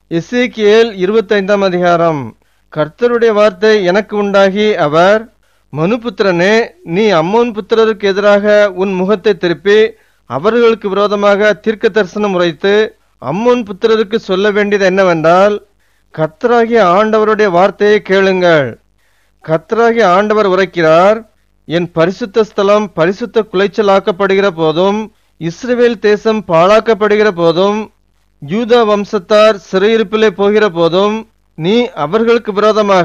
எசேக்கியேல் இருபத்தைந்தாம் அதிகாரம் கர்த்தருடைய வார்த்தை எனக்கு உண்டாகி அவர் மனுபுத்திரனே நீ அம்மோன் புத்திரருக்கு எதிராக உன் முகத்தை திருப்பி அவர்களுக்கு விரோதமாக தீர்க்க தரிசனம் உரைத்து அம்மோன் புத்திரருக்கு சொல்ல வேண்டியது என்னவென்றால் கர்த்தராகிய ஆண்டவருடைய வார்த்தையை கேளுங்கள் கர்த்தராகிய ஆண்டவர் உரைக்கிறார் என் பரிசுத்த ஸ்தலம் பரிசுத்த குலைச்சலாக்கப்படுகிற போதும் இஸ்ரவேல் தேசம் பாழாக்கப்படுகிற போதும் யூதா வம்சத்தார் சிறையிருப்பிலே போகிற போதும் நீ அவர்களுக்கு விரோதமாக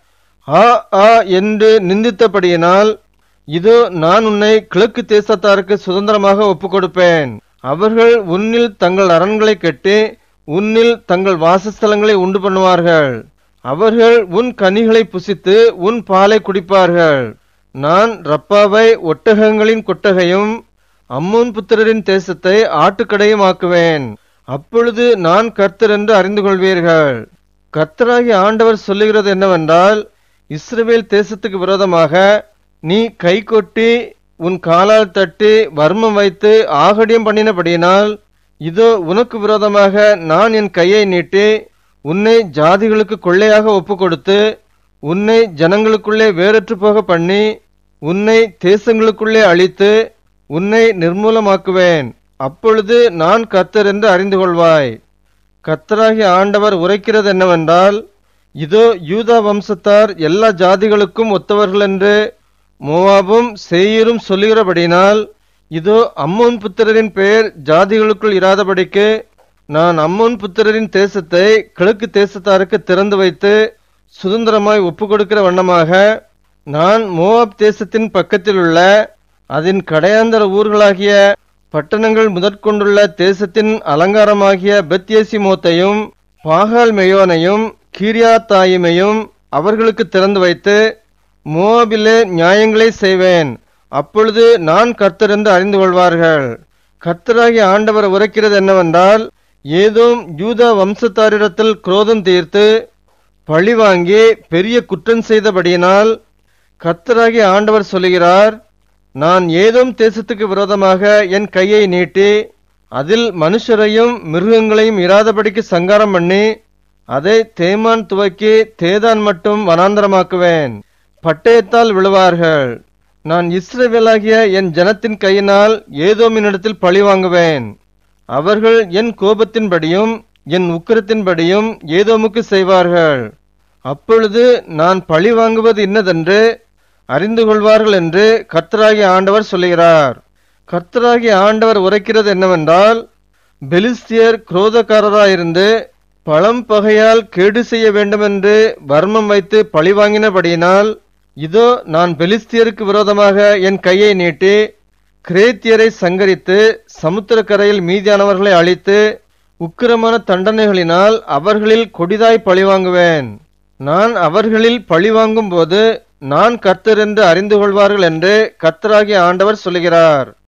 ஆ ஆ என்று நிந்தித்தபடியினால் இதோ நான் உன்னை கிழக்கு தேசத்தாருக்கு சுதந்திரமாக ஒப்புக் கொடுப்பேன் அவர்கள் உன்னில் தங்கள் அரண்களை கட்டி உன்னில் தங்கள் வாசஸ்தலங்களை உண்டு பண்ணுவார்கள் அவர்கள் உன் கனிகளை புசித்து உன் பாலை குடிப்பார்கள் நான் ரப்பாவை ஒட்டகங்களின் கொட்டகையும் அம்மோன் புத்திரரின் தேசத்தை ஆட்டுக்கடையும் ஆக்குவேன் அப்பொழுது நான் கர்த்தர் என்று அறிந்து கொள்வீர்கள் கர்த்தராகிய ஆண்டவர் சொல்லுகிறது என்னவென்றால் இஸ்ரவேல் தேசத்துக்கு விரோதமாக நீ கை கொட்டி உன் காலால் தட்டி வர்மம் வைத்து ஆகடியம் பண்ணினபடியினால் இதோ உனக்கு விரோதமாக நான் என் கையை நீட்டி உன்னை ஜாதிகளுக்கு கொள்ளையாக ஒப்பு கொடுத்து உன்னை ஜனங்களுக்குள்ளே வேறற்று போக பண்ணி உன்னை தேசங்களுக்குள்ளே அழித்து உன்னை நிர்மூலமாக்குவேன் அப்பொழுது நான் கர்த்தர் என்று அறிந்து கொள்வாய் கர்த்தராகிய ஆண்டவர் உரைக்கிறது என்னவென்றால் இதோ யூதா வம்சத்தார் எல்லா ஜாதிகளுக்கும் ஒத்தவர்கள் என்று மோவாபும் சேயீரும் சொல்லுகிறபடினால் இதோ அம்மோன் புத்திரரின் பெயர் ஜாதிகளுக்குள் இராதபடிக்கு நான் அம்மோன் புத்திரரின் தேசத்தை கிழக்கு தேசத்தாருக்கு திறந்து வைத்து சுதந்திரமாய் ஒப்பு கொடுக்கிற வண்ணமாக நான் மோவாப் தேசத்தின் பக்கத்தில் உள்ள அதன் கடையாந்தர ஊர்களாகிய பட்டணங்கள் முதற்கொண்டுள்ள தேசத்தின் அலங்காரமாகிய பெத்யேசிமோத்தையும் பாகால் மெயோனையும் கீரியாத்தாயிமையும் அவர்களுக்கு திறந்து வைத்து மோவாபிலே நியாயங்களை செய்வேன் அப்பொழுது நான் கர்த்தர் என்று அறிந்து கொள்வார்கள் கர்த்தராகிய ஆண்டவர் உரைக்கிறது என்னவென்றால் ஏதோம் யூதா வம்சத்தாரிடத்தில் குரோதம் தீர்த்து பழி வாங்கி பெரிய குற்றம் செய்தபடியினால் கர்த்தராகிய ஆண்டவர் சொல்லுகிறார் நான் ஏதோம் தேசத்துக்கு விரோதமாக என் கையை நீட்டி அதில் மனுஷரையும் மிருகங்களையும் இராதபடிக்கு சங்காரம் பண்ணி அதை தேமான் துவக்கி தேதான் மட்டும் வனாந்தரமாக்குவேன் பட்டயத்தால் விழுவார்கள் நான் இஸ்ரவேலாகிய என் ஜனத்தின் கையினால் ஏதோமினிடத்தில் பழி வாங்குவேன் அவர்கள் என் கோபத்தின்படியும் என் உக்கிரத்தின்படியும் ஏதோமுக்கு செய்வார்கள் அப்பொழுது நான் பழி வாங்குவது இன்னதென்று அறிந்து கொள்வார்கள் என்று கர்த்தராகிய ஆண்டவர் சொல்லுகிறார் கர்த்தராகிய ஆண்டவர் உரைக்கிறது என்னவென்றால் பெலிஸ்தியர் குரோதக்காரராயிருந்து பழம் பகையால் கேடு செய்ய வேண்டுமென்று வர்மம் வைத்து பழி வாங்கினபடியினால் இதோ நான் பெலிஸ்தியருக்கு விரோதமாக என் கையை நீட்டி கிரேத்தியரை சங்கரித்து சமுத்திரக்கரையில் மீதியானவர்களை அழித்து உக்கிரமான தண்டனைகளினால் அவர்களில் கொடிதாய் பழிவாங்குவேன் நான் அவர்களில் பழிவாங்கும் போது நான் கர்த்தர் என்று அறிந்து கொள்வார்கள் என்று கர்த்தராகிய ஆண்டவர் சொல்லுகிறார்